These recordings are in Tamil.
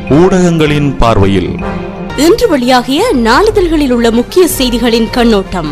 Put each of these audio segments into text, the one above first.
ஊடகங்களின் பார்வையில் இன்று வெளியாகிய நாளிதழ்களில் உள்ள முக்கிய செய்திகளின் கண்ணோட்டம்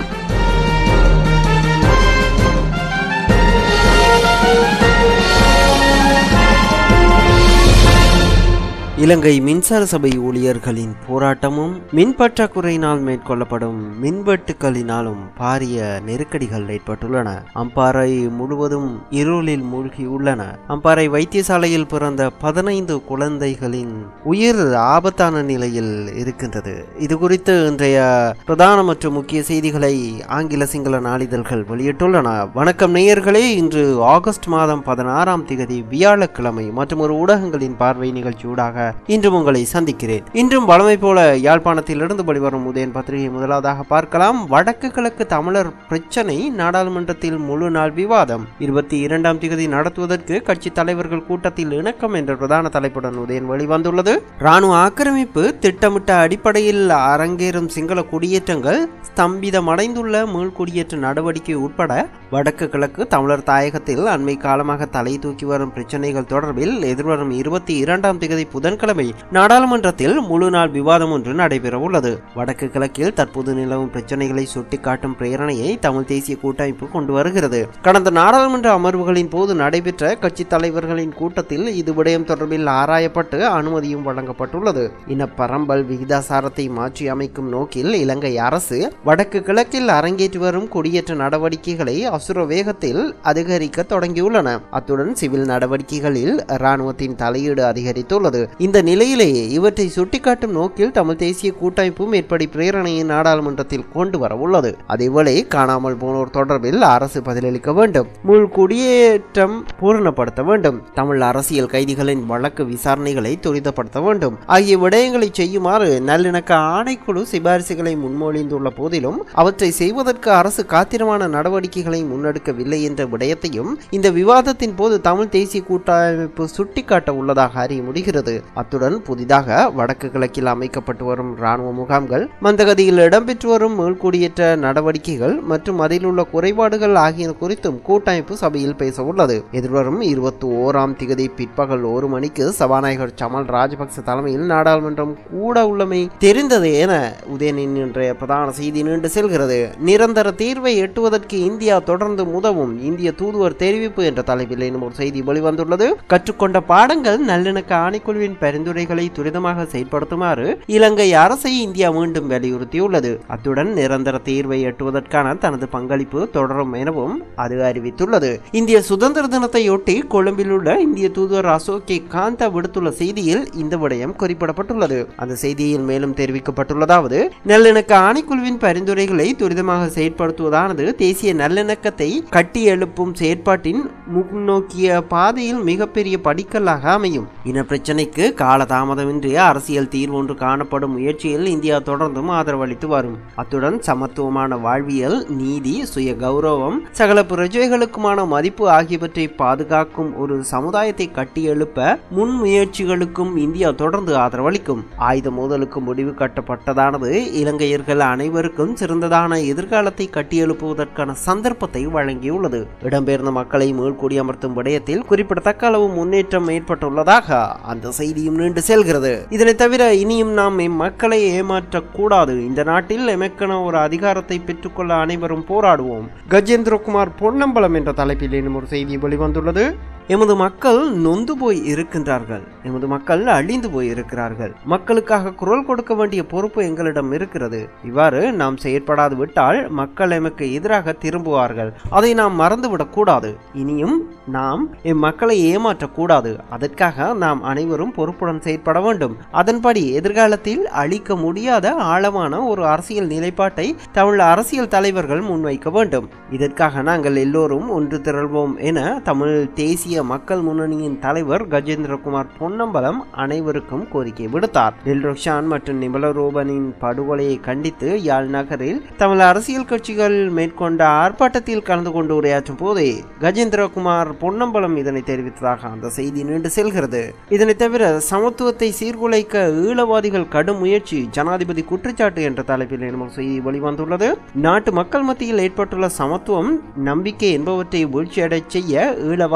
இலங்கை மின்சார சபை ஊழியர்களின் போராட்டமும் மின் பற்றாக்குறையினால் மேற்கொள்ளப்படும் மின்வெட்டுக்களினாலும் பாரிய நெருக்கடிகள் ஏற்பட்டுள்ளன அம்பாறை முழுவதும் இருளில் மூழ்கியுள்ளன அம்பாறை வைத்தியசாலையில் பிறந்த பதினைந்து குழந்தைகளின் உயிர் ஆபத்தான நிலையில் இருக்கின்றது இது குறித்து இன்றைய பிரதான மற்றும் முக்கிய செய்திகளை ஆங்கில சிங்கள நாளிதழ்கள் வெளியிட்டுள்ளன வணக்கம் நேயர்களே இன்று ஆகஸ்ட் மாதம் பதினாறாம் திகதி வியாழக்கிழமை மற்றும் ஒரு ஊடகங்களின் பார்வை நிகழ்ச்சியூடாக இன்றும் உங்களை சந்திக்கிறேன் இன்றும் வளமை போல யாழ்ப்பாணத்திலிருந்து வெளிவரும் உதயன் பத்திரிகை முதலாவதாக பார்க்கலாம் வடக்கு கிழக்கு தமிழர் பிரச்சனை நாடாளுமன்றத்தில் முழு நாள் விவாதம் இருபத்தி இரண்டாம் திகதி நடத்துவதற்கு கட்சி தலைவர்கள் கூட்டத்தில் இணக்கம் என்ற பிரதான தலைப்புடன் உதயன் வெளிவந்துள்ளது ராணுவ ஆக்கிரமிப்பு திட்டமிட்ட அடிப்படையில் அரங்கேறும் சிங்கள குடியேற்றங்கள் ஸ்தம்பிதமடைந்துள்ள மீள்குடியேற்ற நடவடிக்கை உட்பட வடக்கு கிழக்கு தமிழர் தாயகத்தில் அண்மை காலமாக தலை தூக்கி வரும் பிரச்சனைகள் தொடர்பில் எதிர்வரும் இருபத்தி இரண்டாம் தேதி புதன்கிழமை நாடாளுமன்றத்தில் முழு நாள் விவாதம் ஒன்று நடைபெற உள்ளது வடக்கு கிழக்கில் தற்போது நிலவும் பிரச்சனைகளை சுட்டிக்காட்டும் பிரேரணையை தமிழ் தேசிய கூட்டமைப்பு கொண்டு வருகிறது கடந்த நாடாளுமன்ற அமர்வுகளின் போது நடைபெற்ற கட்சி தலைவர்களின் கூட்டத்தில் இது விடயம் தொடர்பில் ஆராயப்பட்டு அனுமதியும் வழங்கப்பட்டுள்ளது இன பரம்பல் விகிதாசாரத்தை மாற்றி அமைக்கும் நோக்கில் இலங்கை அரசு வடக்கு கிழக்கில் அரங்கேற்றி வரும் குடியேற்ற நடவடிக்கைகளை அசுர வேகத்தில் அதிகரிக்க தொடங்கியுள்ளன அத்துடன் சிவில் நடவடிக்கைகளில் இராணுவத்தின் தலையீடு அதிகரித்துள்ளது இந்த நிலையிலேயே இவற்றை சுட்டிக்காட்டும் நோக்கில் தமிழ் தேசிய கூட்டமைப்பு மேற்படி பிரேரணையை நாடாளுமன்றத்தில் கொண்டு வர உள்ளது அதேவேளை காணாமல் போனோர் தொடர்பில் அரசு பதிலளிக்க வேண்டும் முழு குடியேற்றம் பூரணப்படுத்த வேண்டும் தமிழ் அரசியல் கைதிகளின் வழக்கு விசாரணைகளை துரிதப்படுத்த வேண்டும் ஆகிய விடயங்களை செய்யுமாறு நல்லிணக்க ஆணைக்குழு சிபாரிசுகளை முன்மொழிந்துள்ள போதிலும் அவற்றை செய்வதற்கு அரசு காத்திரமான நடவடிக்கைகளை முன்னெடுக்கவில்லை என்ற விடயத்தையும் இந்த விவாதத்தின் போது தமிழ் தேசிய கூட்டமைப்பு சுட்டிக்காட்ட உள்ளதாக அறிய முடிகிறது அத்துடன் புதிதாக வடக்கு கிழக்கில் அமைக்கப்பட்டு வரும் இராணுவ முகாம்கள் மந்தகதியில் இடம்பெற்று வரும் மீள்குடியேற்ற நடவடிக்கைகள் மற்றும் அதில் உள்ள குறைபாடுகள் ஆகியன குறித்தும் கூட்டமைப்பு சபையில் பேச உள்ளது எதிர்வரும் இருபத்தி ஓராம் திகதி பிற்பகல் ஒரு மணிக்கு சபாநாயகர் சமல் ராஜபக்ச தலைமையில் நாடாளுமன்றம் கூட உள்ளமை தெரிந்தது என உதயனின் இன்றைய பிரதான செய்தி நீண்டு செல்கிறது நிரந்தர தீர்வை எட்டுவதற்கு இந்தியா தொடர்ந்து உதவும் இந்திய தூதுவர் தெரிவிப்பு என்ற தலைப்பில் இன்னும் ஒரு செய்தி வெளிவந்துள்ளது கற்றுக்கொண்ட பாடங்கள் நல்லிணக்க ஆணைக்குழுவின் பரிந்துரைகளை துரிதமாக செயல்படுத்துமாறு இலங்கை அரசை இந்தியா மீண்டும் வலியுறுத்தியுள்ளது அத்துடன் நிரந்தர தீர்வை எட்டுவதற்கான தனது பங்களிப்பு தொடரும் எனவும் அது அறிவித்துள்ளது இந்திய சுதந்திர தினத்தையொட்டி கொழும்பில் உள்ள இந்திய தூதுவர் அசோக் கே காந்தா விடுத்துள்ள செய்தியில் இந்த விடயம் குறிப்பிடப்பட்டுள்ளது அந்த செய்தியில் மேலும் தெரிவிக்கப்பட்டுள்ளதாவது நல்லிணக்க ஆணைக்குழுவின் பரிந்துரைகளை துரிதமாக செயற்படுத்துவதானது தேசிய நல்லிணக்கத்தை கட்டி எழுப்பும் செயற்பாட்டின் முன்னோக்கிய பாதையில் மிகப்பெரிய படிக்கல்லாக அமையும் இன பிரச்சினைக்கு காலதாமதமின்றி அரசியல் தீர்வு ஒன்று காணப்படும் முயற்சியில் இந்தியா தொடர்ந்தும் ஆதரவளித்து வரும் அத்துடன் சமத்துவமான வாழ்வியல் நீதி சுய கௌரவம் சகல பிரஜைகளுக்குமான மதிப்பு ஆகியவற்றை பாதுகாக்கும் ஒரு சமுதாயத்தை கட்டியெழுப்ப முன் முயற்சிகளுக்கும் இந்தியா தொடர்ந்து ஆதரவளிக்கும் ஆயுத மோதலுக்கு முடிவு கட்டப்பட்டதானது இலங்கையர்கள் அனைவருக்கும் சிறந்ததான எதிர்காலத்தை கட்டியெழுப்புவதற்கான சந்தர்ப்பத்தை வழங்கியுள்ளது இடம்பெயர்ந்த மக்களை மீள்குடியமர்த்தும் விடயத்தில் குறிப்பிடத்தக்க அளவு முன்னேற்றம் ஏற்பட்டுள்ளதாக அந்த செய்தியும் நீண்டு செல்கிறது இதனை தவிர இனியும் நாம் மக்களை ஏமாற்றக்கூடாது இந்த நாட்டில் எமக்கென ஒரு அதிகாரத்தை பெற்றுக்கொள்ள அனைவரும் போராடுவோம் கஜேந்திரகுமார் பொன்னம்பலம் என்ற தலைப்பில் இன்னும் ஒரு செய்தி வெளிவந்துள்ளது எமது மக்கள் நொந்து போய் இருக்கின்றார்கள் எமது மக்கள் அழிந்து போய் இருக்கிறார்கள் மக்களுக்காக குரல் கொடுக்க வேண்டிய பொறுப்பு எங்களிடம் இருக்கிறது இவ்வாறு நாம் செயற்படாது விட்டால் மக்கள் எமக்கு எதிராக திரும்புவார்கள் அதை நாம் மறந்துவிடக் கூடாது இனியும் நாம் எம் மக்களை ஏமாற்றக்கூடாது அதற்காக நாம் அனைவரும் பொறுப்புடன் செயற்பட வேண்டும் அதன்படி எதிர்காலத்தில் அளிக்க முடியாத ஆழமான ஒரு அரசியல் நிலைப்பாட்டை தமிழ் அரசியல் தலைவர்கள் முன்வைக்க வேண்டும் இதற்காக நாங்கள் எல்லோரும் ஒன்று திரள்வோம் என தமிழ் தேசிய மக்கள் முன்னணியின் தலைவர் கஜேந்திரகுமார் பொன்னம்பலம் அனைவருக்கும் கோரிக்கை விடுத்தார் தில்ருக்ஷான் மற்றும் நிபலரூபனின் படுகொலையை கண்டித்து யாழ் நகரில் தமிழ் அரசியல் கட்சிகள் மேற்கொண்ட ஆர்ப்பாட்டத்தில் கலந்து கொண்டு உரையாற்றும் போதே கஜேந்திரகுமார் பொன்னம்பலம் இதனை தெரிவித்ததாக அந்த செய்தி நீண்டு செல்கிறது இதனை தவிர சமத்துவத்தை சீர்குலைக்க ஈழவாதிகள் கடும் முயற்சி ஜனாதிபதி குற்றச்சாட்டு என்ற தலைப்பில் என்னும் செய்தி வெளிவந்துள்ளது நாட்டு மக்கள் மத்தியில் ஏற்பட்டுள்ள சமத்துவம் நம்பிக்கை என்பவற்றை வீழ்ச்சியடைச் செய்ய ஈழவாத சக்திகள்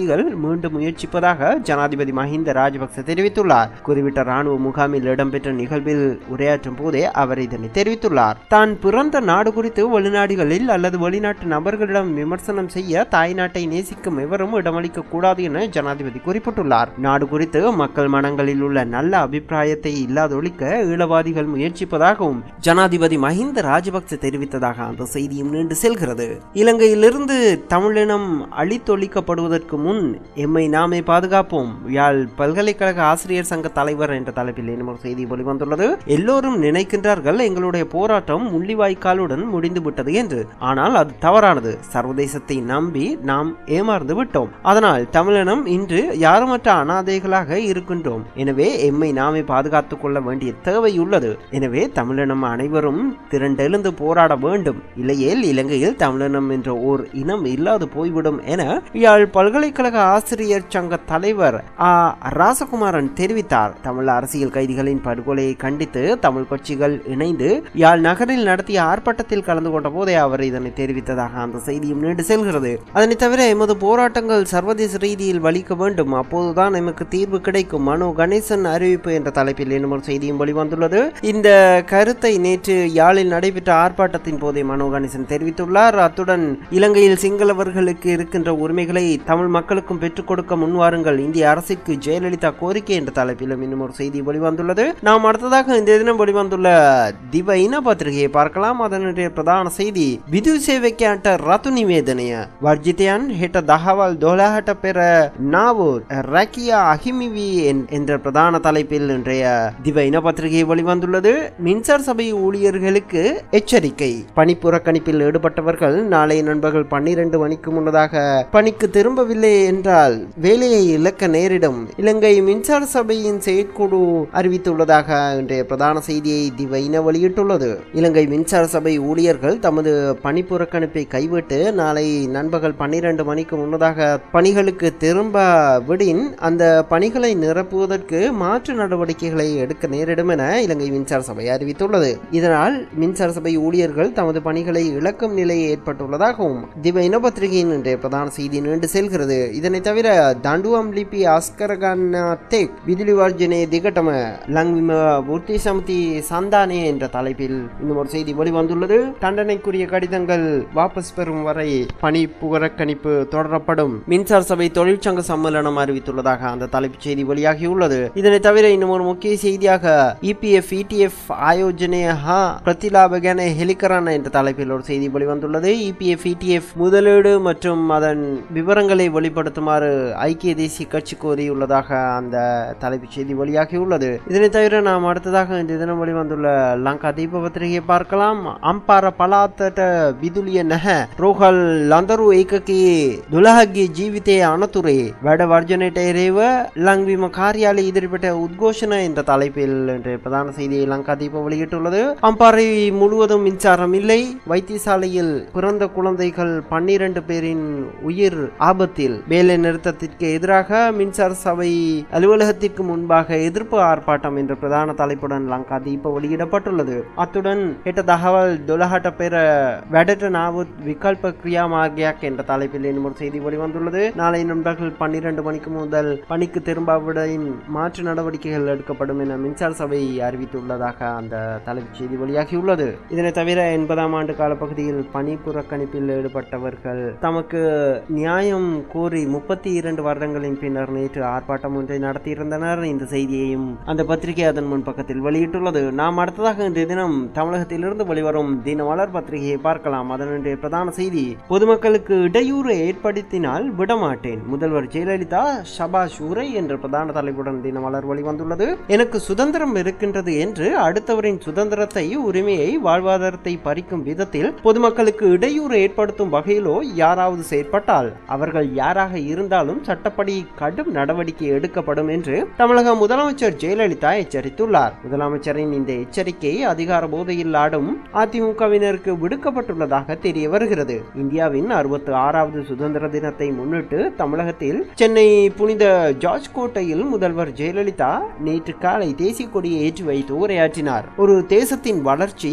கைதிகள் மீண்டும் முயற்சிப்பதாக ஜனாதிபதி மஹிந்த ராஜபக்ச தெரிவித்துள்ளார் குறிப்பிட்ட ராணுவ முகாமில் இடம்பெற்ற நிகழ்வில் உரையாற்றும் போதே அவர் இதனை தெரிவித்துள்ளார் தான் பிறந்த நாடு குறித்து வெளிநாடுகளில் அல்லது வெளிநாட்டு நபர்களிடம் விமர்சனம் செய்ய தாய்நாட்டை நேசிக்கும் எவரும் இடமளிக்க கூடாது என ஜனாதிபதி குறிப்பிட்டுள்ளார் நாடு குறித்து மக்கள் மனங்களில் உள்ள நல்ல அபிப்பிராயத்தை இல்லாதொழிக்க ஈழவாதிகள் முயற்சிப்பதாகவும் ஜனாதிபதி மஹிந்த ராஜபக்ச தெரிவித்ததாக அந்த செய்தியும் நீண்டு செல்கிறது இலங்கையிலிருந்து தமிழினம் அழித்தொழிக்கப்படுவதற்கு முன் எம்மை நாமே பாதுகாப்போம் யாழ் பல்கலைக்கழக ஆசிரியர் சங்க தலைவர் என்ற தலைப்பில் இன்னும் ஒரு செய்தி வெளிவந்துள்ளது எல்லோரும் நினைக்கின்றார்கள் எங்களுடைய போராட்டம் முள்ளிவாய்க்காலுடன் முடிந்து விட்டது என்று ஆனால் அது தவறானது சர்வதேசத்தை நம்பி நாம் ஏமாந்து விட்டோம் அதனால் தமிழினம் இன்று யாருமற்ற அனாதைகளாக இருக்கின்றோம் எனவே எம்மை நாமே பாதுகாத்துக் கொள்ள வேண்டிய தேவை உள்ளது எனவே தமிழினம் அனைவரும் திரண்டெழுந்து போராட வேண்டும் இல்லையேல் இலங்கையில் தமிழினம் என்ற ஓர் இனம் இல்லாது போய்விடும் என யாழ் பல்கலைக்கழக ஆசிரியர் சங்க தலைவர் ஆ ராசகுமாரன் தெரிவித்தார் தமிழ் அரசியல் கைதிகளின் படுகொலையை கண்டித்து தமிழ் கட்சிகள் இணைந்து யாழ் நகரில் நடத்திய ஆர்ப்பாட்டத்தில் கலந்து கொண்ட போதே அவர் இதனை தெரிவித்ததாக அந்த செய்தியும் நீண்டு செல்கிறது அதனை தவிர எமது போராட்டங்கள் சர்வதேச ரீதியில் வலிக்க வேண்டும் அப்போதுதான் நமக்கு தீர்வு கிடைக்கும் மனோ கணேசன் அறிவிப்பு என்ற தலைப்பில் இன்னும் ஒரு செய்தியும் வெளிவந்துள்ளது இந்த கருத்தை நேற்று யாழில் நடைபெற்ற ஆர்ப்பாட்டத்தின் போதே மனோ கணேசன் தெரிவித்துள்ளார் அத்துடன் இலங்கையில் சிங்களவர்களுக்கு இருக்கின்ற உரிமைகளை தமிழ் மக்களுக்கும் பெற்றுக் கொடுக்க முன்வாருங்கள் இந்திய அரசுக்கு ஜெயலலிதா கோரிக்கை என்ற தலைப்பிலும் இன்னும் ஒரு செய்தி வெளிவந்துள்ளது நாம் அடுத்ததாக இந்த தினம் வெளிவந்துள்ள திவ இன பத்திரிகையை பார்க்கலாம் அதனுடைய பிரதான செய்தி விது சேவைக்காட்ட ரத்து நிவேதனைய வர்ஜிතයන් හෙට දහවල් දොලාහට පෙර නාවෝ රැකියා அகிமிவி என்- என்ற பிரதான தலைப்பில் இன்றைய திவ இன பத்திரிகை வெளிவந்துள்ளது மின்சார சபை ஊழியர்களுக்கு எச்சரிக்கை பணிப்புறக்கணிப்பில் ஈடுபட்டவர்கள் நாளை நண்பர்கள் பன்னிரண்டு மணிக்கு முன்னதாக பணிக்கு திரும்பவில்லை என்றால் வேலையை இழக்க நேரிடும் இலங்கை மின்சார சபையின் செயற்குழு அறிவித்துள்ளதாக இன்றைய பிரதான செய்தியை திவ இன வெளியிட்டுள்ளது இலங்கை மின்சார சபை ஊழியர்கள் தமது பணிப்புறக்கணிப்பை கைவிட்டு நாளை நண்பகல் பன்னிரண்டு மணிக்கு முன்னதாக பணிகளுக்கு திரும்ப விடின் அந்த பணிகளை நிரப்புவதற்கு மாற்று நடவடிக்கைகளை எடுக்க நேரிடும் என இலங்கை மின்சார சபை அறிவித்துள்ளது இதனால் மின்சார சபை ஊழியர்கள் தமது பணிகளை இழக்கும் நிலை ஏற்பட்டுள்ளதாகவும் திவ இனபத்திரிகையின் இன்றைய பிரதான செய்தி நீண்டு செல்கிறது இதனை தவிர தண்டுவம் லிபி அஸ்கரகன்னா தெக் விதிலிவர்ஜனே திகட்டம லங்விம பூர்த்தி சமிதி சந்தானே என்ற தலைப்பில் இன்னும் ஒரு செய்தி வெளிவந்துள்ளது தண்டனைக்குரிய கடிதங்கள் வாபஸ் பெறும் வரை பணி புகரக்கணிப்பு தொடரப்படும் மின்சார சபை தொழிற்சங்க சம்மேளனம் அறிவித்துள்ளதாக அந்த தலைப்புச் செய்தி வெளியாகியுள்ளது இதனை தவிர இன்னும் ஒரு முக்கிய செய்தியாக இபிஎஃப் இடிஎஃப் ஆயோஜனே ஹா பிரதிலாபகன ஹெலிகரான என்ற தலைப்பில் ஒரு செய்தி வெளிவந்துள்ளது இபிஎஃப் இடிஎஃப் முதலீடு மற்றும் அதன் விவரங்களை வெளிப்படுத்துமாறு ஐக்கிய தேசிய கட்சி கோரியுள்ளதாக அந்த தலைப்புச் செய்தி வெளியாகியுள்ளது இதனை தவிர நாம் அடுத்ததாக இந்த தினம் வெளிவந்துள்ள லங்கா தீப பத்திரிகையை பார்க்கலாம் அம்பார பலாத்தට විදුලිය නැහැ රෝහල් ලඳරු ඒකකයේ දුළහගේ ජීවිතය අනතුරේ වැඩ වර්ජනයට එරේව ලංවීම காரியாலய இதிரிப்பட்ட உத்கோஷண என்ற தலைப்பில் இன்று பிரதான செய்தியை லங்கா தீபம் வெளியிட்டுள்ளது அம்பாறை முழுவதும் மின்சாரம் இல்லை வைத்தியசாலையில் பிறந்த குழந்தைகள் பன்னிரண்டு பேரின் உயிர் ஆபத்தில் வேலை நிறுத்தத்திற்கு எதிராக மின்சார சபை அலுவலகத்திற்கு முன்பாக எதிர்ப்பு ஆர்ப்பாட்டம் என்ற பிரதான தலைப்புடன் லங்கா தீப வெளியிடப்பட்டுள்ளது அத்துடன் எட்ட தகவல் தொலஹட்ட பெற வெடட்ட நாவுத் விகல்ப கிரியா மார்கியாக் என்ற தலைப்பில் இன்னும் ஒரு செய்தி வெளிவந்துள்ளது நாளை நண்பர்கள் பன்னிரண்டு மணிக்கு முதல் பணிக்கு திரும்பாவிடையின் மாற்று நடவடிக்கைகள் எடுக்கப்படும் என மின்சார சபை அறிவித்துள்ளதாக அந்த தலைப்புச் செய்தி வெளியாகியுள்ளது இதனை தவிர எண்பதாம் ஆண்டு காலப்பகுதியில் பணி புறக்கணிப்பில் ஈடுபட்டவர்கள் தமக்கு நியாயம் கோரி முப்பத்தி இரண்டு வருடங்களின் பின்னர் நேற்று ஆர்ப்பாட்டம் ஒன்றை நடத்தியிருந்தனர் இந்த செய்தியையும் அந்த பத்திரிகை அதன் முன் பக்கத்தில் வெளியிட்டுள்ளது நாம் அடுத்ததாக இன்றைய தினம் தமிழகத்திலிருந்து வெளிவரும் தினமலர் பத்திரிகையை பார்க்கலாம் அதனுடைய பிரதான செய்தி பொதுமக்களுக்கு இடையூறு ஏற்படுத்தினால் விடமாட்டேன் முதல்வர் ஜெயலலிதா ஷபாஷ் உரை என்ற பிரதான தலைப்புடன் தினமலர் வெளிவந்துள்ளது எனக்கு சுதந்திரம் இருக்கின்றது என்று அடுத்தவரின் சுதந்திரத்தை உரிமையை வாழ்வாதாரத்தை பறிக்கும் விதத்தில் பொதுமக்களுக்கு இடையூறு ஏற்படுத்தும் வகையிலோ யாராவது செயற்பட்டால் அவர்கள் யாராக இருந்தாலும் சட்டப்படி கடும் நடவடிக்கை எடுக்கப்படும் என்று தமிழக முதலமைச்சர் ஜெயலலிதா எச்சரித்துள்ளார் முதலமைச்சரின் இந்த எச்சரிக்கை அதிகார போதையில் ஆடும் அதிமுகவினருக்கு விடுக்கப்பட்டுள்ளதாக தெரிய வருகிறது இந்தியாவின் அறுபத்தி ஆறாவது சுதந்திர தினத்தை முன்னிட்டு தமிழகத்தில் சென்னை புனித ஜார்ஜ் கோட்டையில் முதல்வர் ஜெயலலிதா நேற்று காலை தேசிய கொடியை ஏற்றி வைத்து உரையாற்றினார் ஒரு தேசத்தின் வளர்ச்சி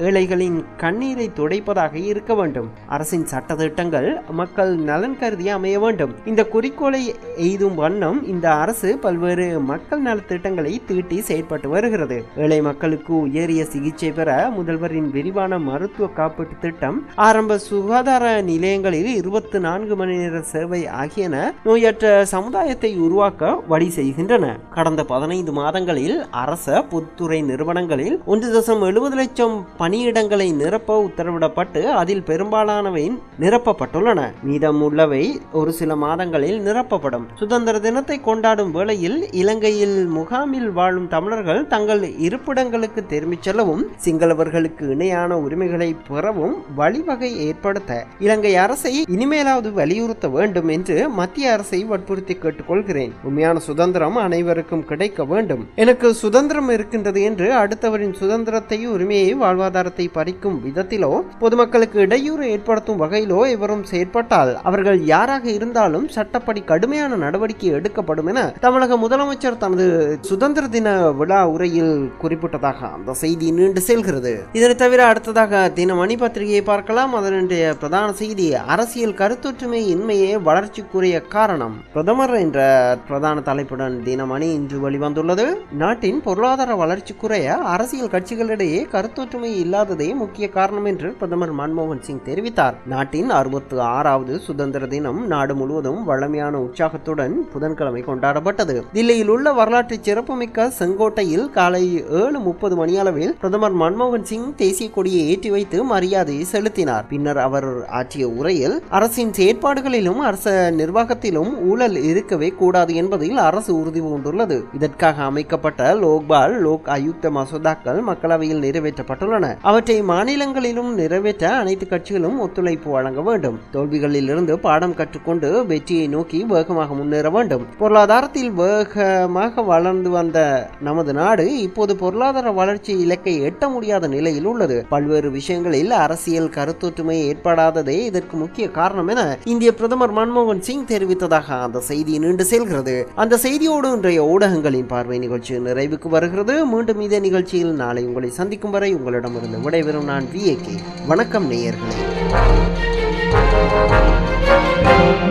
ஏழைகளின் கண்ணீரை துடைப்பதாக இருக்க வேண்டும் அரசின் சட்ட திட்டங்கள் மக்கள் நலன் கருதி அமைய வேண்டும் இந்த குறிக்கோளை எய்தும் வண்ணம் இந்த அரசு பல்வேறு மக்கள் நல திட்டங்களை தீட்டி செயற்பட்டு வருகிறது ஏழை மக்களுக்கு உயரிய சிகிச்சை பெற முதல்வரின் விரிவான மருத்துவ காப்பீட்டு திட்டம் ஆரம்ப சுகாதார நிலையங்களில் இருபத்தி நான்கு மணி நேர சேவை ஆகியன நோயற்ற சமுதாயத்தை உருவாக்க வழி செய்கின்றன கடந்த பதினைந்து மாதங்களில் அரச பொதுத்துறை நிறுவனங்களில் ஒன்று தசம் எழுபது லட்சம் பணியிடங்களை நிரப்ப உத்தரவிடப்பட்டு அதில் பெரும்பாலானவை நிரப்பப்பட்டுள்ளன மீதம் உள்ளவை ஒரு சில மாதங்களில் நிரப்பப்படும் சுதந்திர தினத்தை கொண்டாடும் வேளையில் இலங்கையில் முகாமில் வாழும் தமிழர்கள் தங்கள் இருப்பிடங்களுக்கு திரும்பிச் செல்லவும் சிங்களவர்களுக்கு இணையான உரிமைகளை பெறவும் வழிவகை ஏற்படுத்த இலங்கை அரசை இனிமேலாவது வலியுறுத்த வேண்டும் என்று மத்திய அரசை வற்புறுத்தி கேட்டுக்கொள்கிறேன் உண்மையான சுதந்திரம் அனைவருக்கும் கிடைக்க வேண்டும் எனக்கு சுதந்திரம் இருக்கின்றது என்று அடுத்தவரின் சுதந்திரத்தை உரிமையை வாழ்வாதாரத்தை பறிக்கும் விதத்திலோ பொதுமக்களுக்கு இடையூறு ஏற்படுத்தும் வகையிலோ எவரும் செயற்பட்டால் அவர்கள் யாராக இருந்தாலும் சட்டப்படி கடுமையான நடவடிக்கை எடுக்கப்படும் என தமிழக முதலமைச்சர் தனது சுதந்திர தின விழா உரையில் குறிப்பிட்டதாக அந்த செய்தி நீண்டு செல்கிறது இதனை தவிர அடுத்ததாக தினமணி பத்திரிகையை பார்க்கலாம் அதனுடைய பிரதான செய்தி அரசியல் கருத்தொற்றுமை இன்மையே வளர்ச்சிக்குரிய காரணம் பிரதமர் என்ற பிரதான தலைப்புடன் தினமணி இன்று வெளிவந்துள்ளது நாட்டின் பொருளாதார வளர்ச்சி குறைய அரசியல் கட்சிகளிடையே கருத்தொற்றுமை இல்லாததே முக்கிய காரணம் என்று பிரதமர் மன்மோகன் சிங் தெரிவித்தார் நாட்டின் அறுபத்து ஆறாவது சுதந்திர தினம் நாடு முழுவதும் வழமையான உற்சாகத்துடன் புதன்கிழமை கொண்டாடப்பட்டது தில்லியில் உள்ள வரலாற்று சிறப்புமிக்க செங்கோட்டையில் காலை ஏழு முப்பது மணியளவில் பிரதமர் மன்மோகன் சிங் தேசிய கொடியை ஏற்றி வைத்து மரியாதையை செலுத்தினார் பின்னர் அவர் ஆற்றிய உரையில் அரசின் செயற்பாடுகளிலும் அரச நிர்வாகத்திலும் ஊழல் இருக்கவே கூடாது என்பதில் அரசு உறுதி பூண்டுள்ளது இதற்காக அமைக்கப்பட்ட லோக்பால் லோக் ஆயுக்த மசோதாக்கள் மக்களவையில் நிறைவேற்றப்பட்டுள்ளன அவற்றை மாநிலங்களிலும் நிறைவேற்ற அனைத்து கட்சிகளும் ஒத்துழைப்பு வழங்க வேண்டும் தோல்விகளில் இருந்து பாடம் கற்றுக்கொண்டு வெற்றியை நோக்கி வேகமாக முன்னேற வேண்டும் பொருளாதாரத்தில் வேகமாக வளர்ந்து வந்த நமது நாடு இப்போது பொருளாதார வளர்ச்சி இலக்கை எட்ட முடியாத நிலையில் உள்ளது பல்வேறு விஷயங்களில் அரசியல் கருத்தொற்றுமை ஏற்படாததே இதற்கு முக்கிய காரணம் என இந்திய பிரதமர் மன்மோகன் சிங் தெரிவித்ததாக அந்த செய்தி நீண்டு செல்கிறது அந்த செய்தியோடு இன்றைய ஊடகங்களின் பார்வை நிகழ்ச்சி நிறைவுக்கு வருகிறது மீண்டும் இதே நிகழ்ச்சியில் நாளை உங்களை சந்திக்கும் வரை உங்களிடமிருந்து விடைபெறும் நான் வி வணக்கம் நேயர்களே